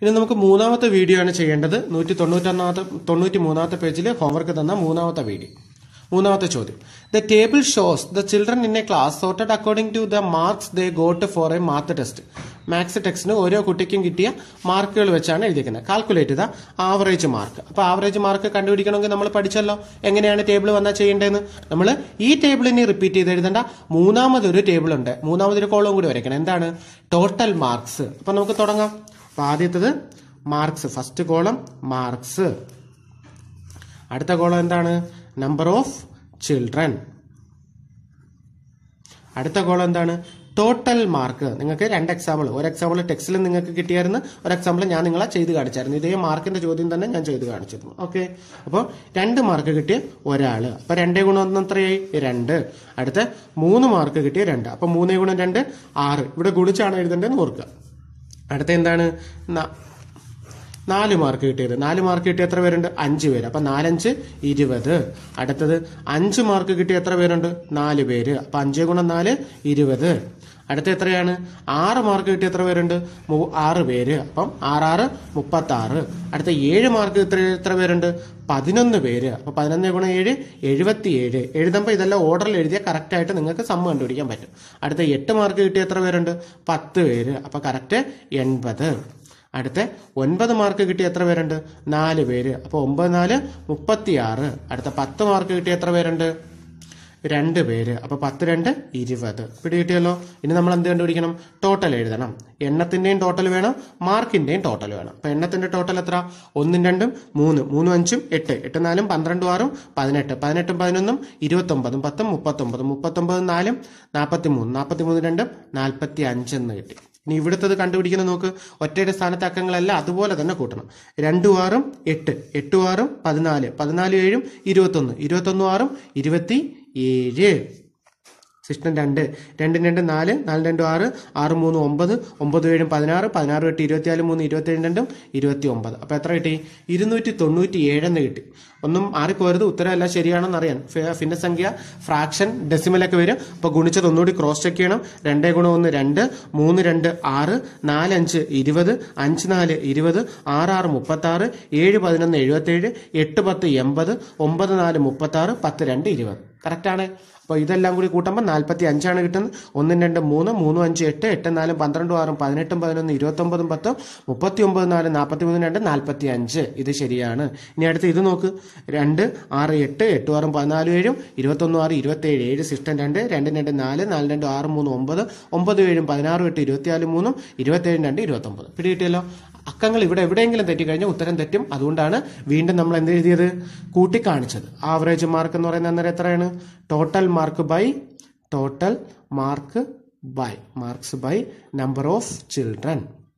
ഇനി നമുക്ക് മൂന്നാമത്തെ വീഡിയോ ആണ് ചെയ്യേണ്ടത് നൂറ്റി തൊണ്ണൂറ്റൊന്നാമത്തെ തൊണ്ണൂറ്റി മൂന്നാമത്തെ പേജിൽ ഹോംവർക്ക് തന്ന മൂന്നാമത്തെ വീഡിയോ മൂന്നാമത്തെ ചോദ്യം the table shows the children in a class sorted according to the marks they got for a math test maths ടെക്സ്റ്റിന് ഓരോ കുട്ടിക്കും കിട്ടിയ മാർക്കുകൾ വെച്ചാണ് എഴുതിയിരിക്കുന്നത് കാൽക്കുലേറ്റ് ചെയ്ത ആവറേജ് മാർക്ക് അപ്പൊ ആവറേജ് മാർക്ക് കണ്ടുപിടിക്കണമെങ്കിൽ നമ്മൾ പഠിച്ചല്ലോ എങ്ങനെയാണ് ടേബിൾ വന്നാൽ ചെയ്യേണ്ടതെന്ന് നമ്മൾ ഈ ടേബിളിനെ റിപ്പീറ്റ് ചെയ്ത് എഴുതേണ്ട മൂന്നാമതൊരു ടേബിൾ ഉണ്ട് മൂന്നാമതൊരു കോളവും കൂടി വരയ്ക്കണം എന്താണ് ടോട്ടൽ മാർക്സ് അപ്പൊ നമുക്ക് തുടങ്ങാം അപ്പൊ ആദ്യത്തത് മാർക്സ് ഫസ്റ്റ് കോളം മാർക്സ് അടുത്ത കോളം എന്താണ് നമ്പർ ഓഫ് ചിൽഡ്രൻ അടുത്ത കോളം എന്താണ് ടോട്ടൽ മാർക്ക് നിങ്ങൾക്ക് രണ്ട് എക്സാമ്പിൾ ഒരു എക്സാമ്പിൾ ടെക്സ്റ്റിൽ നിങ്ങൾക്ക് കിട്ടിയായിരുന്നു ഒരു എക്സാമ്പിൾ ഞാൻ നിങ്ങളെ ചെയ്ത് കാണിച്ചായിരുന്നു ഇതേ മാർക്കിന്റെ ചോദ്യം തന്നെ ഞാൻ ചെയ്ത് കാണിച്ചിരുന്നു ഓക്കെ അപ്പോൾ രണ്ട് മാർക്ക് കിട്ടിയ ഒരാൾ അപ്പൊ രണ്ടേ ഗുണം ഒന്ന് എത്രയായി രണ്ട് അടുത്ത മൂന്ന് മാർക്ക് കിട്ടിയ രണ്ട് അപ്പൊ മൂന്നേ ഗുണം രണ്ട് ആറ് ഇവിടെ ഗുണിച്ചാണ് എഴുതേണ്ടതെന്ന് ഓർക്കുക അടുത്ത എന്താണ് ന- നാല് മാർക്ക് കിട്ടിയത് നാല് മാർക്ക് കിട്ടിയ എത്ര പേരുണ്ട് അഞ്ച് പേര് അപ്പൊ നാലഞ്ച് ഇരുപത് അടുത്തത് അഞ്ച് മാർക്ക് കിട്ടിയ എത്ര പേരുണ്ട് നാല് പേര് അപ്പൊ അഞ്ച് ഗുണം നാല് ഇരുപത് അടുത്ത എത്രയാണ് ആറ് മാർക്ക് കിട്ടിയ എത്ര പേരുണ്ട് മൂ- ആറ് പേര് അപ്പം ആറാറ് മുപ്പത്തി ആറ് അടുത്ത ഏഴ് മാർക്ക് എത്ര എത്ര പേരുണ്ട് പതിനൊന്ന് പേര് അപ്പൊ പതിനൊന്ന് ഗുണം ഏഴ് എഴുപത്തിയേഴ് എഴുതുമ്പോൾ ഇതെല്ലാം ഓർഡറിൽ എഴുതിയാൽ കറക്റ്റ് ആയിട്ട് നിങ്ങൾക്ക് സമ്മ കണ്ടുപിടിക്കാൻ പറ്റും അടുത്ത എട്ട് മാർക്ക് കിട്ടിയ എത്ര പേരുണ്ട് പത്ത് പേര് അപ്പൊ കറക്റ്റ് എൺപത് അടുത്ത ഒൻപത് മാർക്ക് കിട്ടിയ എത്ര പേരുണ്ട് നാല് പേര് അപ്പോൾ ഒമ്പത് നാല് മുപ്പത്തിയാറ് അടുത്ത പത്ത് മാർക്ക് കിട്ടിയ എത്ര പേരുണ്ട് രണ്ട് പേര് അപ്പോൾ പത്ത് രണ്ട് ഇരുപത് പിടി കിട്ടിയല്ലോ ഇനി നമ്മൾ എന്ത് കണ്ടുപിടിക്കണം ടോട്ടൽ എഴുതണം എണ്ണത്തിന്റെയും ടോട്ടൽ വേണം മാർക്കിന്റെയും ടോട്ടൽ വേണം അപ്പൊ എണ്ണത്തിന്റെ ടോട്ടൽ എത്ര ഒന്നും രണ്ടും മൂന്ന് മൂന്നും അഞ്ചും എട്ട് എട്ട് നാലും പന്ത്രണ്ടും ആറും പതിനെട്ട് പതിനെട്ടും പതിനൊന്നും ഇരുപത്തൊമ്പതും പത്തും മുപ്പത്തൊമ്പതും മുപ്പത്തൊമ്പതും നാലും നാൽപ്പത്തി മൂന്ന് നാൽപ്പത്തി മൂന്ന് രണ്ടും നാൽപ്പത്തി അഞ്ചെന്ന് കിട്ടി ഇനി ഇവിടുത്തത് കണ്ടുപിടിക്കുന്ന നോക്ക് ഒറ്റയുടെ സ്ഥാനത്തെ അക്കങ്ങളെല്ലാം അതുപോലെ തന്നെ കൂട്ടണം രണ്ടും ആറും എട്ട് എട്ടും ആറും പതിനാല് പതിനാല് ഏഴും ഇരുപത്തൊന്ന് ഇരുപത്തൊന്നും ആറും ഇരുപത്തി ഏഴ് സിസ്റ്റം രണ്ട് രണ്ടും രണ്ട് നാല് നാല് രണ്ടും ആറ് ആറ് മൂന്ന് ഒമ്പത് ഒമ്പത് ഏഴും പതിനാറ് പതിനാറ് എട്ട് ഇരുപത്തിനാല് മൂന്ന് ഇരുപത്തേഴ് രണ്ടും ഇരുപത്തി ഒമ്പത് അപ്പോൾ എത്ര കിട്ടി ഇരുന്നൂറ്റി തൊണ്ണൂറ്റി ഏഴെന്ന് കിട്ടി ഒന്നും മാറിപ്പോരുത് ഉത്തരമെല്ലാം ശരിയാണെന്ന് അറിയാൻ ഫി- ഭിന്നസംഖ്യ ഫ്രാക്ഷൻ ഡെസിമലൊക്കെ വരും അപ്പോൾ ഗുണിച്ചത് ഒന്നുകൂടി ക്രോസ് ചെക്ക് ചെയ്യണം രണ്ടേ ഗുണം ഒന്ന് രണ്ട് മൂന്ന് രണ്ട് ആറ് നാല് അഞ്ച് ഇരുപത് അഞ്ച് നാല് ഇരുപത് ആറ് ആറ് മുപ്പത്തി ആറ് ഏഴ് പതിനൊന്ന് എഴുപത്തേഴ് എട്ട് പത്ത് എൺപത് ഒമ്പത് നാല് മുപ്പത്തി ആറ് പത്ത് രണ്ട് ഇരുപത് കറക്റ്റാണ് അപ്പോൾ ഇതെല്ലാം കൂടി കൂട്ടുമ്പോൾ നാൽപ്പത്തി അഞ്ചാണ് കിട്ടുന്നത് ഒന്നും രണ്ട് മൂന്ന് മൂന്നും അഞ്ച് എട്ട് എട്ട് നാലും പന്ത്രണ്ടും ആറും പതിനെട്ടും പതിനൊന്ന് ഇരുപത്തൊമ്പതും പത്തും മുപ്പത്തി ഒമ്പത് നാല് നാൽപ്പത്തി മൂന്ന് രണ്ട് നാൽപ്പത്തി അഞ്ച് ഇത് ശരിയാണ് ഇനി അടുത്ത് ഇത് നോക്ക് രണ്ട് ആറ് എട്ട് എട്ട് ആറും പതിനാല് ഏഴും ഇരുപത്തൊന്നും ആറ് ഇരുപത്തേഴ് ഏഴ് സിസ്റ്റം രണ്ട് രണ്ട് രണ്ട് നാല് നാല് രണ്ട് ആറ് മൂന്ന് ഒമ്പത് ഒമ്പത് ഏഴും പതിനാറും എട്ട് ഇരുപത്തിനാല് മൂന്നും ഇരുപത്തേഴും രണ്ട് ഇരുപത്തൊമ്പത് പിടികിട്ടിയല്ലോ അക്കങ്ങൾ ഇവിടെ എവിടെയെങ്കിലും തെറ്റിക്കഴിഞ്ഞാൽ ഉത്തരം തെറ്റും അതുകൊണ്ടാണ് വീണ്ടും നമ്മൾ എന്ത് എഴുതിയത് കൂട്ടിക്കാണിച്ചത് ആവറേജ് മാർക്ക് എന്ന് പറയുന്നത് അന്നേരം എത്രയാണ് total mark by total mark by marks by number of children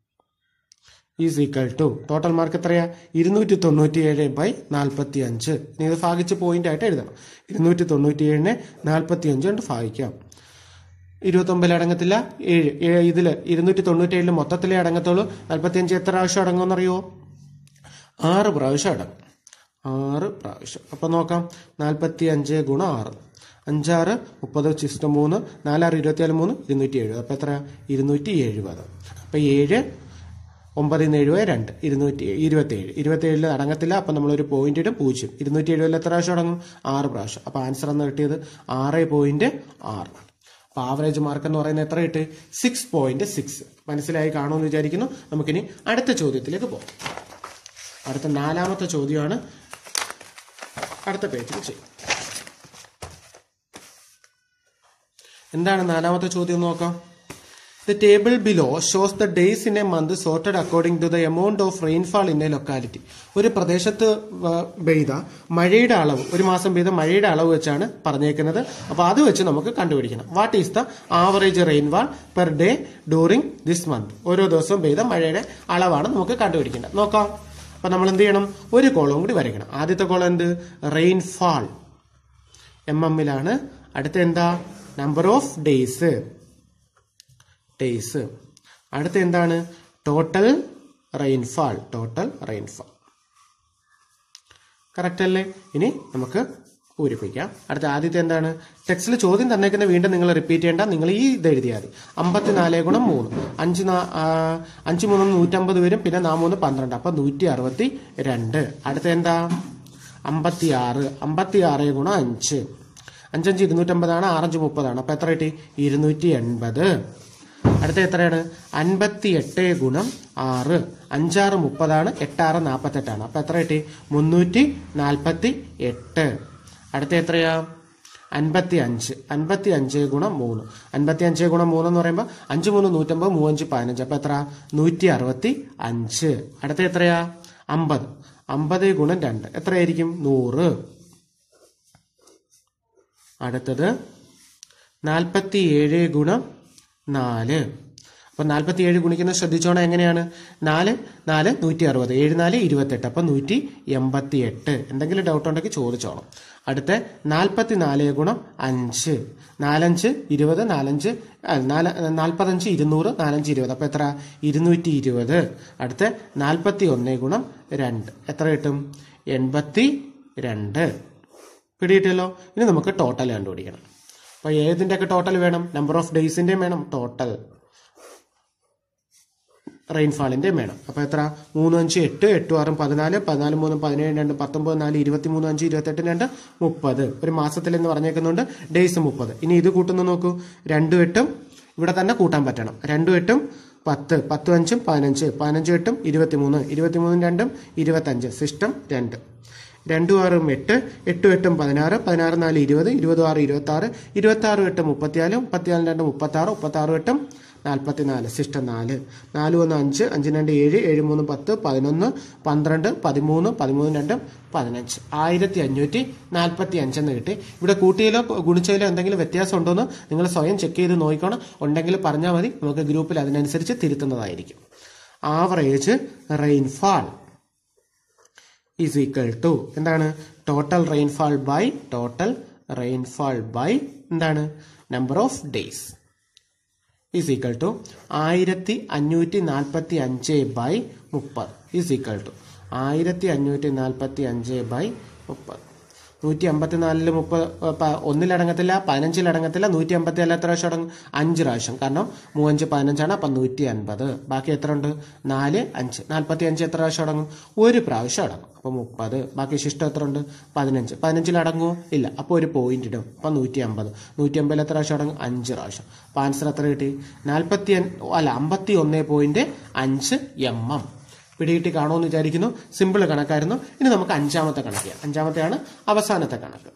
is equal to total mark എത്രയാ ഇരുന്നൂറ്റി തൊണ്ണൂറ്റി ഏഴ് ബൈ നാൽപ്പത്തി അഞ്ച് ഇനി ഇത് ഭാഗിച്ച് പോയിന്റ് ആയിട്ട് എഴുതണം ഇരുന്നൂറ്റി തൊണ്ണൂറ്റി ഏഴിനെ നാൽപ്പത്തി അഞ്ച് കൊണ്ട് ഭാഗിക്കാം ഇരുപത്തൊമ്പതിൽ അടങ്ങത്തില്ല ഏഴ് ഏ- ഇതില് ഇരുന്നൂറ്റി തൊണ്ണൂറ്റി ഏഴില് മൊത്തത്തിലേ അടങ്ങത്തുള്ളൂ നാൽപ്പത്തി അഞ്ച് എത്ര പ്രാവശ്യം അടങ്ങുമെന്നറിയോ ആറ് പ്രാവശ്യം അടങ്ങും ആറ് പ്രാവശ്യം അപ്പം നോക്കാം നാൽപ്പത്തി അഞ്ച് ഗുണം ആറ് അഞ്ചാറ് മുപ്പത് ചിസ്റ്റം മൂന്ന് നാലാറ് ഇരുപത്തിനാല് മൂന്ന് ഇരുന്നൂറ്റി എഴുപത് അപ്പം എത്ര ഇരുന്നൂറ്റി എഴുപത് അപ്പം ഏഴ് ഒമ്പതിൽ നിന്ന് എഴുപത് രണ്ട് ഇരുന്നൂറ്റി ഇരുപത്തേഴ് ഇരുപത്തേഴിൽ അടങ്ങത്തില്ല അപ്പം നമ്മളൊരു പോയിന്റ് ഇടും പൂജ്യം ഇരുന്നൂറ്റി എഴുപതിൽ എത്ര പ്രാവശ്യം അടങ്ങും ആറ് പ്രാവശ്യം അപ്പം ആൻസർ എന്ന് കിട്ടിയത് ആറ് പോയിന്റ് ആറ് അപ്പൊ ആവറേജ് മാർക്ക് എന്ന് പറയുന്നത് എത്ര കിട്ടി സിക്സ് പോയിന്റ് സിക്സ് മനസ്സിലായി കാണുമെന്ന് വിചാരിക്കുന്നു നമുക്കിനി അടുത്ത ചോദ്യത്തിലേക്ക് പോകാം അടുത്ത നാലാമത്തെ ചോദ്യമാണ് അടുത്ത പേജിൽ ചെയ്യും എന്താണ് നാലാമത്തെ ചോദ്യം എന്ന് നോക്കാം the table below shows the days in a month sorted according to the amount of rainfall in a locality ഒരു പ്രദേശത്ത് വ- പെയ്ത മഴയുടെ അളവ് ഒരു മാസം പെയ്ത മഴയുടെ അളവ് വെച്ചാണ് പറഞ്ഞേക്കുന്നത് അപ്പോൾ അത് വെച്ച് നമുക്ക് കണ്ടുപിടിക്കണം what is the average rainfall per day during this month ഓരോ ദിവസവും പെയ്ത മഴയുടെ അളവാണ് നമുക്ക് കണ്ടുപിടിക്കേണ്ടത് നോക്കാം അപ്പൊ നമ്മൾ എന്ത് ചെയ്യണം ഒരു കോളവും കൂടി വരയ്ക്കണം ആദ്യത്തെ കോളം എന്ത് റെയിൻഫാൾ എം എമ്മിലാണ് അടുത്ത എന്താ നമ്പർ ഓഫ് ഡേയ്സ് ഡേയ്സ് അടുത്ത എന്താണ് total rainfall total rainfall correct അല്ലേ ഇനി നമുക്ക് പൂരിപ്പിക്കാം അടുത്ത ആദ്യത്തെ എന്താണ് ടെക്സ്റ്റിൽ ചോദ്യം തന്നേക്കുന്ന വീണ്ടും നിങ്ങൾ റിപ്പീറ്റ് ചെയ്യേണ്ട നിങ്ങൾ ഈ ഇത് എഴുതിയാൽ മതി അമ്പത്തിനാല് ഗുണം മൂന്ന് അഞ്ച് നാ- ആ, അഞ്ച് മൂന്ന് നൂറ്റമ്പത് വരും പിന്നെ നാ മൂന്ന് പന്ത്രണ്ട് അപ്പൊ നൂറ്റി അറുപത്തി രണ്ട് അടുത്ത എന്താ അമ്പത്തി ആറ് അമ്പത്തി ആറ് ഗുണം അഞ്ച് അഞ്ചഞ്ച് ഇരുന്നൂറ്റമ്പതാണ് ആറഞ്ച് മുപ്പതാണ് അപ്പൊ എത്ര കിട്ടി ഇരുന്നൂറ്റി എൺപത് അടുത്ത എത്രയാണ് അൻപത്തി എട്ട് ഗുണം ആറ് അഞ്ചാറ് മുപ്പതാണ് എട്ടാറ് നാൽപ്പത്തെട്ടാണ് അപ്പൊ എത്ര കിട്ടി മുന്നൂറ്റി നാൽപ്പത്തി എട്ട് അടുത്ത എത്രയാ അൻപത്തി അഞ്ച് അൻപത്തി അഞ്ച് ഗുണം മൂന്ന് അൻപത്തി അഞ്ച് ഗുണം മൂന്ന് എന്ന് പറയുമ്പോൾ അഞ്ച് മൂന്ന് നൂറ്റമ്പത് മൂവഞ്ച് പതിനഞ്ച് അപ്പൊ എത്ര നൂറ്റി അറുപത്തി അഞ്ച് അടുത്ത എത്രയാ അമ്പത് അമ്പത് ഗുണം രണ്ട് എത്രയായിരിക്കും നൂറ് അടുത്തത് നാൽപ്പത്തി ഏഴ് ഗുണം നാല് അപ്പൊ നാൽപ്പത്തി ഏഴ് ഗുണിക്കുന്നത് ശ്രദ്ധിച്ചോണം എങ്ങനെയാണ് നാല് നാല് നൂറ്റി അറുപത് ഏഴ് നാല് ഇരുപത്തെട്ട് അപ്പൊ നൂറ്റി എൺപത്തി എട്ട് എന്തെങ്കിലും ഡൗട്ട് ഉണ്ടെങ്കിൽ ചോദിച്ചോണം അടുത്ത നാൽപ്പത്തി നാല് ഗുണം അഞ്ച് നാലഞ്ച് ഇരുപത് നാലഞ്ച് ആ, നാല് നാൽപ്പത്തഞ്ച് ഇരുന്നൂറ് നാലഞ്ച് ഇരുപത് അപ്പൊ എത്ര ഇരുന്നൂറ്റി ഇരുപത് അടുത്ത നാൽപ്പത്തി ഒന്ന് ഗുണം രണ്ട് എത്ര കിട്ടും എൺപത്തി രണ്ട് പിടിയിട്ടല്ലോ ഇനി നമുക്ക് ടോട്ടൽ കണ്ടുപിടിക്കണം അപ്പോൾ ഏതിൻ്റെയൊക്കെ ടോട്ടൽ വേണം നമ്പർ ഓഫ് ഡേയ്സിൻ്റെയും വേണം ടോട്ടൽ റെയിൻഫാളിൻ്റെയും വേണം അപ്പോൾ എത്ര മൂന്ന് അഞ്ച് എട്ട് എട്ട് ആറും പതിനാല് പതിനാല് മൂന്നും പതിനേഴ് രണ്ട് പത്തൊമ്പത് നാല് ഇരുപത്തി മൂന്ന് അഞ്ച് ഇരുപത്തെട്ട് രണ്ട് മുപ്പത് ഒരു മാസത്തിൽ എന്ന് പറഞ്ഞേക്കുന്നുണ്ട് ഡേയ്സ് മുപ്പത് ഇനി ഇത് കൂട്ടുന്ന നോക്കൂ രണ്ടും എട്ടും ഇവിടെ തന്നെ കൂട്ടാൻ പറ്റണം രണ്ടും എട്ടും പത്ത് പത്തും അഞ്ചും പതിനഞ്ച് പതിനഞ്ചും എട്ടും ഇരുപത്തിമൂന്ന് ഇരുപത്തിമൂന്നും രണ്ടും ഇരുപത്തഞ്ച് സിസ്റ്റം രണ്ട് രണ്ടും ആറും എട്ട് എട്ടും എട്ടും പതിനാറ് പതിനാറ് നാല് ഇരുപത് ഇരുപത് ആറ് ഇരുപത്തി ആറ് ഇരുപത്തി ആറ് എട്ട് മുപ്പത്തിനാല് മുപ്പത്തിനാല് രണ്ട് മുപ്പത്തി ആറ് മുപ്പത്തി ആറ് എട്ടും നാൽപ്പത്തി നാല് സിസ്റ്റം നാല് നാല് ഒന്ന് അഞ്ച് അഞ്ച് രണ്ട് ഏഴ് ഏഴ് മൂന്ന് പത്ത് പതിനൊന്ന് പന്ത്രണ്ട് പതിമൂന്ന് പതിമൂന്ന് രണ്ടും പതിനഞ്ച് ആയിരത്തി അഞ്ഞൂറ്റി നാൽപ്പത്തി അഞ്ചെന്ന് കിട്ടി ഇവിടെ കൂട്ടിയിലോ ഗുണിച്ചതിലോ എന്തെങ്കിലും വ്യത്യാസം ഉണ്ടോ എന്ന് നിങ്ങൾ സ്വയം ചെക്ക് ചെയ്ത് നോക്കണം ഉണ്ടെങ്കിൽ പറഞ്ഞാൽ മതി നമുക്ക് ഗ്രൂപ്പിൽ അതിനനുസരിച്ച് തിരുത്തുന്നതായിരിക്കും average rainfall is equal to എന്താണ് total rainfall by total rainfall by എന്താണ് number of days is equal to ആയിരത്തി അഞ്ഞൂറ്റി നാൽപ്പത്തി അഞ്ച് ബൈ മുപ്പത് ഈസ് ഈക്വൽ ടു ആയിരത്തി അഞ്ഞൂറ്റി നാൽപ്പത്തി അഞ്ച് ബൈ മുപ്പത് നൂറ്റി അമ്പത്തിനാലില് മുപ്പത് ഏ, പ- ഒന്നിലടങ്ങത്തില്ല പതിനഞ്ചിലടങ്ങത്തില്ല നൂറ്റി അമ്പത്തി നാല് എത്ര പ്രാവശ്യം അടങ്ങും അഞ്ച് പ്രാവശ്യം കാരണം മൂവഞ്ച് പതിനഞ്ചാണ് അപ്പം നൂറ്റി അൻപത് ബാക്കി എത്ര ഉണ്ട് നാല് അഞ്ച് നാൽപ്പത്തി അഞ്ച് എത്ര പ്രാവശ്യം അടങ്ങും ഒരു പ്രാവശ്യം അടങ്ങും അപ്പോൾ മുപ്പത് ബാക്കി ശിഷ്ടം എത്ര ഉണ്ട് പതിനഞ്ച് പതിനഞ്ചിൽ അടങ്ങുമോ ഇല്ല അപ്പോൾ ഒരു പോയിന്റ് ഇടും അപ്പം നൂറ്റി അമ്പത് നൂറ്റി അമ്പതിൽ എത്ര പ്രാവശ്യം അടങ്ങും അഞ്ച് പ്രാവശ്യം അപ്പോൾ ആൻസർ എത്ര കിട്ടി നാൽപ്പത്തി അല്ല അമ്പത്തി ഒന്ന് പോയിന്റ് അഞ്ച് എം എം പിടികിട്ടി കാണുമെന്ന് വിചാരിക്കുന്നു സിമ്പിൾ കണക്കായിരുന്നു ഇനി നമുക്ക് അഞ്ചാമത്തെ കണക്ക് ചെയ്യാം അഞ്ചാമത്തെയാണ് അവസാനത്തെ കണക്ക്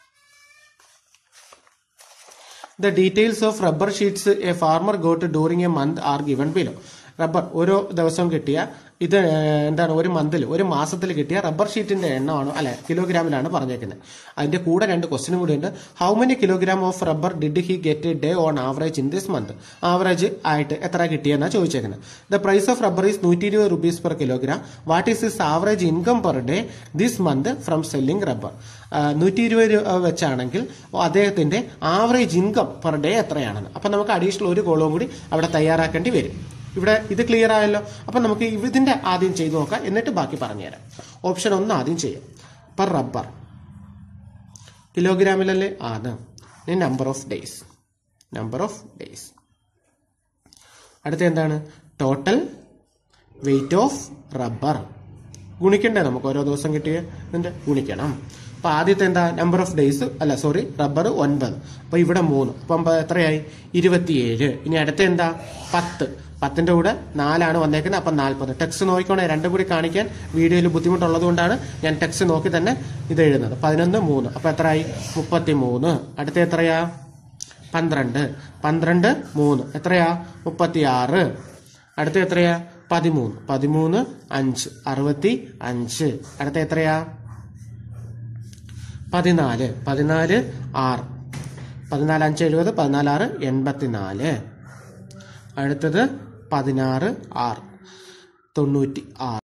the details of rubber sheets a farmer got during a month are given below rubber ഓരോ ദിവസവും കിട്ടിയ ഇത് ഏഹ്, എന്താണ് ഒരു മന്തിൽ ഒരു മാസത്തിൽ കിട്ടിയ റബ്ബർ ഷീറ്റിന്റെ എണ്ണമാണ് അല്ലെ കിലോഗ്രാമിലാണ് പറഞ്ഞേക്കുന്നത് അതിന്റെ കൂടെ രണ്ട് ക്വസ്റ്റിനും കൂടി ഉണ്ട് how many kilogram of rubber did he get day on average in this month average ആയിട്ട് എത്ര കിട്ടിയെന്നാണ് ചോദിച്ചേക്കുന്നത് the price of rubber is നൂറ്റി ഇരുപത് rupees per kilogram what is is average income per day this month from selling rubber നൂറ്റി ഇരുപത് രൂപ വെച്ചാണെങ്കിൽ അദ്ദേഹത്തിന്റെ ആവറേജ് ഇൻകം പെർ ഡേ എത്രയാണെന്ന് അപ്പം നമുക്ക് അഡീഷണൽ ഒരു കോളവും കൂടി അവിടെ തയ്യാറാക്കേണ്ടി വരും ഇവിടെ ഇത് ക്ലിയർ ആയല്ലോ അപ്പം നമുക്ക് ഇതിന്റെ ആദ്യം ചെയ്തു നോക്കാം എന്നിട്ട് ബാക്കി പറഞ്ഞുതരാം ഓപ്ഷൻ ഒന്ന് ആദ്യം ചെയ്യാം പെർ റബ്ബർ കിലോഗ്രാമിലല്ലേ ആണ് number of days number of days അടുത്ത എന്താണ് ടോട്ടൽ വെയിറ്റ് ഓഫ് റബ്ബർ ഗുണിക്കണ്ടേ നമുക്ക് ഓരോ ദിവസം കിട്ടിയ ഇതിന്റെ ഗുണിക്കണം അപ്പൊ ആദ്യത്തെ എന്താ നമ്പർ ഓഫ് ഡേയ്സ് അല്ല സോറി റബ്ബർ ഒൻപത് അപ്പൊ ഇവിടെ മൂന്ന് അപ്പം അപ്പൊ എത്രയായി ഇരുപത്തിയേഴ് ഇനി അടുത്ത എന്താ പത്ത് പത്തിന്റെ കൂടെ നാലാണ് വന്നേക്കുന്നത് അപ്പം നാൽപ്പത് ടെക്സ്റ്റ് നോക്കിക്കോണേ രണ്ടും കൂടി കാണിക്കാൻ വീഡിയോയിൽ ബുദ്ധിമുട്ടുള്ളത് കൊണ്ടാണ് ഞാൻ ടെക്സ്റ്റ് നോക്കി തന്നെ ഇത് എഴുതുന്നത് പതിനൊന്ന് മൂന്ന് അപ്പൊ എത്രയായി മുപ്പത്തി മൂന്ന് അടുത്ത എത്രയാ പന്ത്രണ്ട് പന്ത്രണ്ട് മൂന്ന് എത്രയാ മുപ്പത്തി ആറ് അടുത്ത എത്രയാ പതിമൂന്ന് പതിമൂന്ന് അഞ്ച് അറുപത്തി അഞ്ച് അടുത്ത എത്രയാ പതിനാല് പതിനാല് ആറ് പതിനാല് അഞ്ച് എഴുപത് പതിനാല് ആറ് എൺപത്തിനാല് അടുത്തത് പതിനാറ് ആറ് തൊണ്ണൂറ്റി ആറ്